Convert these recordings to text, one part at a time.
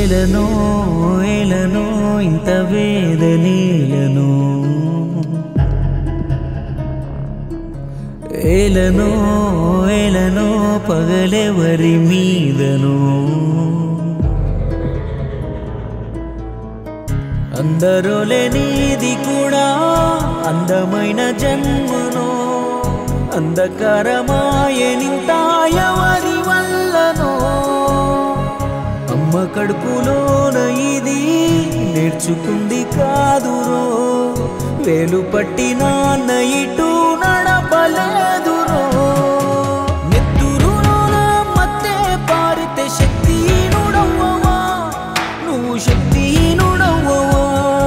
ఏలనో ఏలనో ఇంత వేదనేలను ఏలనో ఏలనో పగలెవరి మీదను అందరూ లేనిది కూడా అందమైన జన్మను అంధకారమాయనింత ఎవరి వల్లనో అమ్మ కడుపులోన ఇది నేర్చుకుంది కాదురో వేలు పట్టి నాన్న ఇటు నడపలేదురో నెత్తురులోన మత్తే పారితే శక్తిహీనుడవ్వవా నువ్వు శక్తిహీనుడవ్వవా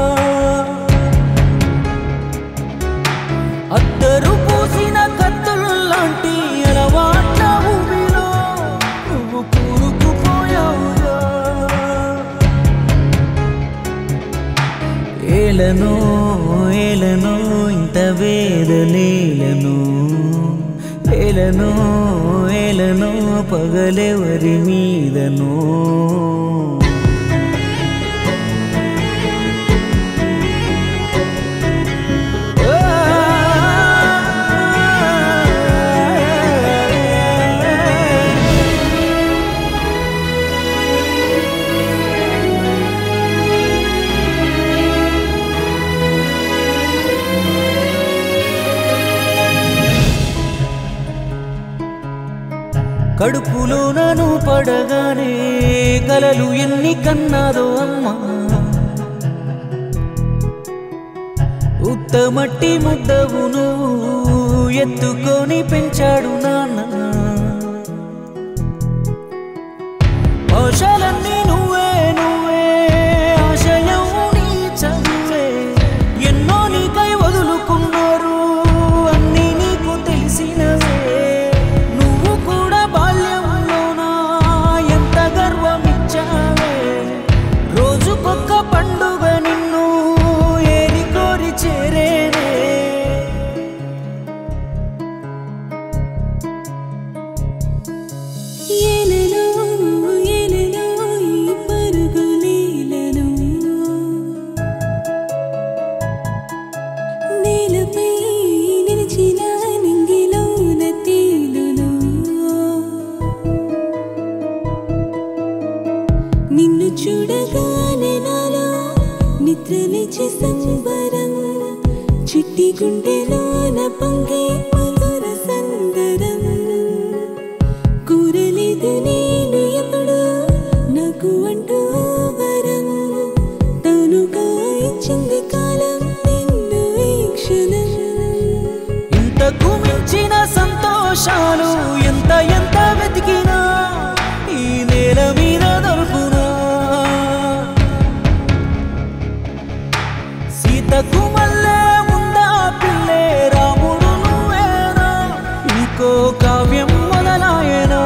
అద్దరు పూసిన కత్తుల్లాంటి అలవాట్ల భూమిలో నువ్వు కూరుకుపోయావుగా ఏలనో ఏలనో ఇంత వేదనేలను ఏలనో ఏలనో పగలెవరి మీదనో కడుపులో నన్ను పడగానే కలలు ఎన్ని కన్నాదో అమ్మా ఉత్తమట్టి ముద్దవు నువ్వు ఎత్తుకొని పెంచాడు నాన్న ఆశలన్నీ నువ్వే నువ్వే ఆశయం నీ చదువే ఎన్నో నీకై వదులుకున్నారు అన్నీ నీకు తెలిసినవే నువ్వు కూడా బాల్యంలోనా ఎంత గర్వమిచ్చావే రోజుకొక్క పండుగ నిన్ను ఏరి కోరి చేరేనే ఏలెలో ఏలెలో ఈ పరుగులీలను నేలపై నిలిచిన నింగిలోన తేలును నిన్ను చూడగానే నాలో నిద్రలేచి సంబరం చిట్టి గుండెలోన పొంగే మధుర సందరం కూరలేదు నేను ఎప్పుడు నాకు అంటూ వరం తానుగా ఇచ్చింది కాలం నిన్ను ఈ క్షణం ఇంతకు మించిన సంతోషాలు ఎంత ఎంత వెతికినా ఈ నేల మీద దొరుకునా సీతకు మల్లె ఉందా పిల్లే రాముడు నువ్వేనా ఇంకో కావ్యం మొదలాయనా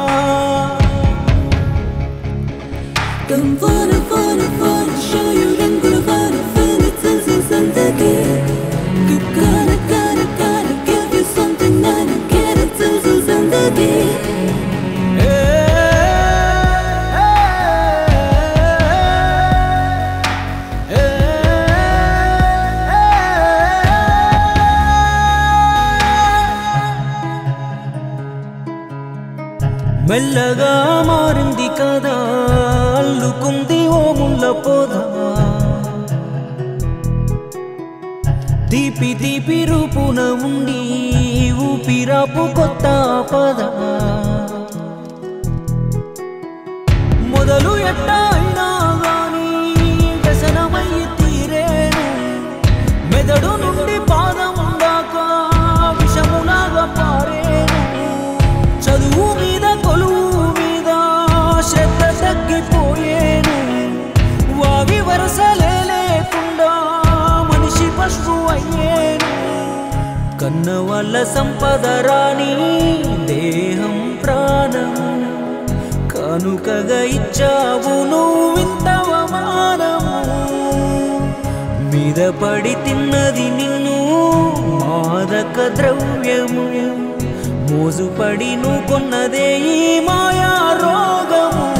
Come wanna, wanna, wanna show you రంగుల వాన feel it తెలిసి సందడి Gotta, gotta, gotta give you something that I get it తెలిసి సందడి ఏ, ఏ, మెల్లగా మారింది కదా అల్లుకుంది ఓ ముళ్ళ పోదా తీపి తీపి రూపున ఉండి ఊపిరాపు కొత్త పద మొదలు ఎట్టా అయినా గాని వ్యసనమయ్యి తీరేను మెదడు నుండి పాదం దాకా విషములాగా పారేను చదువు మీద కొలువు మీద శ్రద్ధ తగ్గిపోయేను వావి వరసలే లేకుండా మనిషి పశువు అయ్యేను కన్న వాళ్ళ సంపద రాని దేహం ప్రాణం కానుకగా ఇచ్చావు నువ్వింత అవమానము మీద పడి తిన్నది నిన్ను మాదక ద్రవ్యము మోజుపడి నువ్వు కొన్నదే ఈ మాయా రోగము